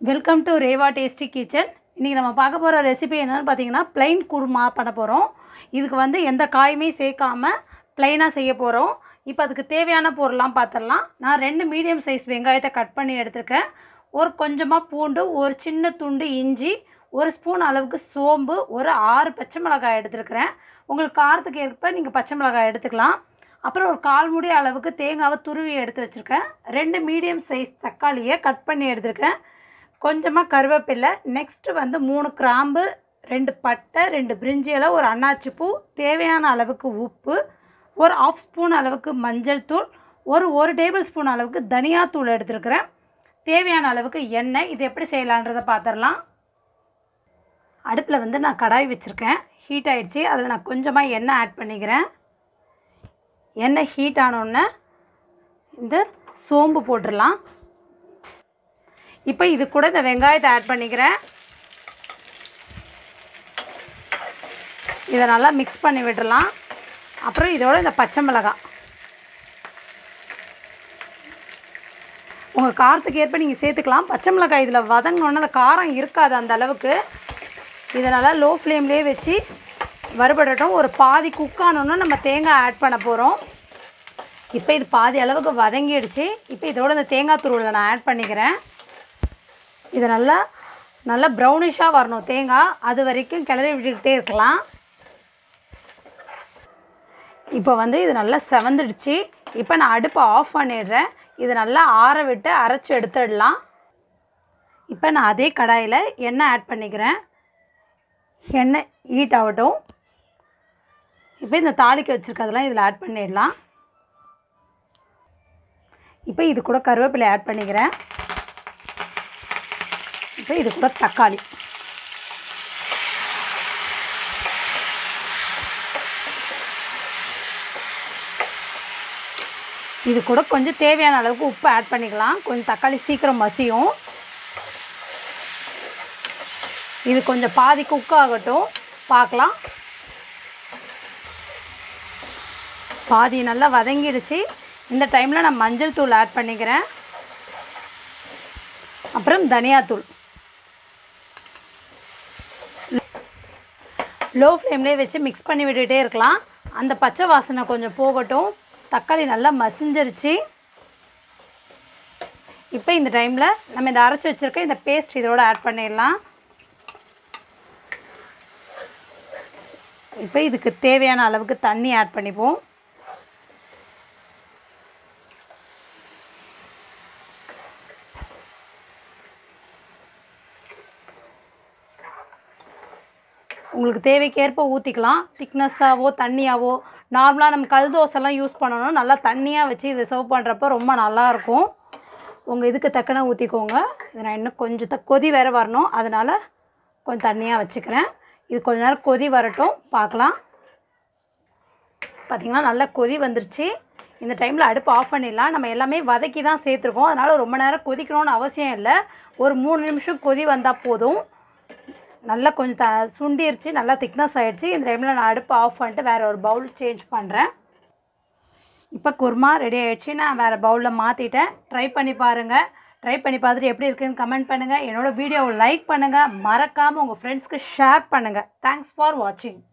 welcome to Reva tasty kitchen இன்றைக்கி நம்ம பார்க்க போகிற ரெசிபி என்னென்னு பார்த்தீங்கன்னா plain குருமா பண்ண போகிறோம் இதுக்கு வந்து எந்த காயுமே சேர்க்காம ப்ளைனாக செய்ய போகிறோம் இப்போ அதுக்கு தேவையான பொருள்லாம் பார்த்துடலாம் நான் ரெண்டு மீடியம் சைஸ் வெங்காயத்தை கட் பண்ணி எடுத்திருக்கேன் ஒரு கொஞ்சமாக பூண்டு ஒரு சின்ன துண்டு இஞ்சி ஒரு ஸ்பூன் அளவுக்கு சோம்பு ஒரு ஆறு பச்சை மிளகாய் எடுத்துருக்கிறேன் உங்களுக்கு காரத்துக்கு ஏற்ப நீங்கள் பச்சை மிளகாய் எடுத்துக்கலாம் அப்புறம் ஒரு கால் மூடி அளவுக்கு தேங்காவை துருவி எடுத்து வச்சுருக்கேன் ரெண்டு மீடியம் சைஸ் தக்காளியை கட் பண்ணி எடுத்திருக்கேன் கொஞ்சமாக கருவேப்பிலை நெக்ஸ்ட்டு வந்து மூணு கிராம்பு ரெண்டு பட்டை ரெண்டு பிரிஞ்சி இலை ஒரு அன்னாச்சி பூ தேவையான அளவுக்கு உப்பு ஒரு ஆஃப் ஸ்பூன் அளவுக்கு மஞ்சள் தூள் ஒரு ஒரு டேபிள் ஸ்பூன் அளவுக்கு தனியாத்தூள் எடுத்துருக்கிறேன் தேவையான அளவுக்கு எண்ணெய் இது எப்படி செய்யலான்றதை பார்த்துடலாம் அடுப்பில் வந்து நான் கடாய் வச்சுருக்கேன் ஹீட் ஆயிடுச்சு அதில் நான் கொஞ்சமாக எண்ணெய் ஆட் பண்ணிக்கிறேன் எண்ணெய் ஹீட் ஆனோடனே இந்த சோம்பு போட்டுடலாம் இப்போ இது கூட இந்த வெங்காயத்தை ஆட் பண்ணிக்கிறேன் இதை நல்லா மிக்ஸ் பண்ணி விட்டுடலாம் அப்புறம் இதோட இந்த பச்சை மிளகாய் உங்கள் காரத்துக்கு ஏற்ப நீங்கள் சேர்த்துக்கலாம் பச்சை மிளகாய் இதில் வதங்கினோன்னே அந்த காரம் இருக்காது அந்த அளவுக்கு இதை நல்லா லோ ஃப்ளேம்லேயே வச்சு வறுபடட்டும் ஒரு பாதி குக் ஆனோன்னு நம்ம தேங்காய் ஆட் பண்ண போகிறோம் இப்போ இது பாதி அளவுக்கு வதங்கிடுச்சு இப்போ இதோட இந்த தேங்காய் துருவில் நான் ஆட் பண்ணிக்கிறேன் இது நல்லா நல்லா ப்ரௌனிஷாக வரணும் தேங்காய் அது வரைக்கும் கிளறி விட்டுக்கிட்டே இருக்கலாம் இப்போ வந்து இது நல்லா செவந்துடுச்சு இப்போ நான் அடுப்பை ஆஃப் பண்ணிடுறேன் இது நல்லா ஆற விட்டு அரைச்சி எடுத்துடலாம் இப்போ நான் அதே கடாயில் எண்ணெய் ஆட் பண்ணிக்கிறேன் எண்ணெய் ஹீட் ஆகட்டும் இப்போ இந்த தாளிக்க வச்சுருக்கதெல்லாம் இதில் ஆட் பண்ணிடலாம் இப்போ இது கூட கருவேப்பிலை ஆட் பண்ணிக்கிறேன் இப்போ இது கூட தக்காளி இது கூட கொஞ்சம் தேவையான அளவுக்கு உப்பு ஆட் பண்ணிக்கலாம் கொஞ்சம் தக்காளி சீக்கிரம் மசியும் இது கொஞ்சம் பாதி குக் ஆகட்டும் பார்க்கலாம் பாதி நல்லா வதங்கிடுச்சு இந்த டைமில் நான் மஞ்சள் தூள் ஆட் பண்ணிக்கிறேன் அப்புறம் தனியாத்தூள் லோ ஃப்ளேம்லேயே வச்சு மிக்ஸ் பண்ணி விட்டுகிட்டே இருக்கலாம் அந்த பச்சை வாசனை கொஞ்சம் போகட்டும் தக்காளி நல்லா மசிஞ்சிருச்சு இப்போ இந்த டைமில் நம்ம இந்த அரைச்சி வச்சுருக்க இந்த பேஸ்ட் இதோட ஆட் பண்ணிடலாம் இப்போ இதுக்கு தேவையான அளவுக்கு தண்ணி ஆட் பண்ணிப்போம் உங்களுக்கு தேவைக்கேற்ப ஊற்றிக்கலாம் திக்னஸ்ஸாவோ தண்ணியாவோ நார்மலாக நம்ம கல் தோசைலாம் யூஸ் பண்ணணும் நல்லா தண்ணியாக வச்சு இதை சர்வ் பண்ணுறப்ப ரொம்ப நல்லாயிருக்கும் உங்கள் இதுக்கு தக்கன ஊற்றிக்கோங்க இது நான் இன்னும் கொஞ்சம் த கொதி வேறு வரணும் அதனால் கொஞ்சம் தண்ணியாக வச்சுக்கிறேன் இது கொஞ்ச நேரம் கொதி வரட்டும் பார்க்கலாம் பார்த்திங்கன்னா நல்லா கொதி வந்துருச்சு இந்த டைமில் அடுப்பு ஆஃப் பண்ணிடலாம் நம்ம எல்லாமே வதக்கி தான் சேர்த்துருக்கோம் அதனால் ரொம்ப நேரம் கொதிக்கணும்னு அவசியம் இல்லை ஒரு மூணு நிமிஷம் கொதி வந்தால் போதும் நல்லா கொஞ்சம் த சுண்டிருச்சு நல்லா திக்னஸ் ஆகிடுச்சு இந்த டைமில் நான் அடுப்பு ஆஃப் பண்ணிட்டு வேறு ஒரு பவுல் சேஞ்ச் பண்ணுறேன் இப்போ குருமா ரெடி ஆகிடுச்சு நான் வேறு பவுலில் மாற்றிட்டேன் ட்ரை பண்ணி பாருங்கள் ட்ரை பண்ணி பார்த்துட்டு எப்படி இருக்குன்னு கமெண்ட் பண்ணுங்கள் என்னோடய வீடியோவை லைக் பண்ணுங்கள் மறக்காமல் உங்கள் ஃப்ரெண்ட்ஸ்க்கு ஷேர் பண்ணுங்கள் தேங்க்ஸ் ஃபார் வாட்சிங்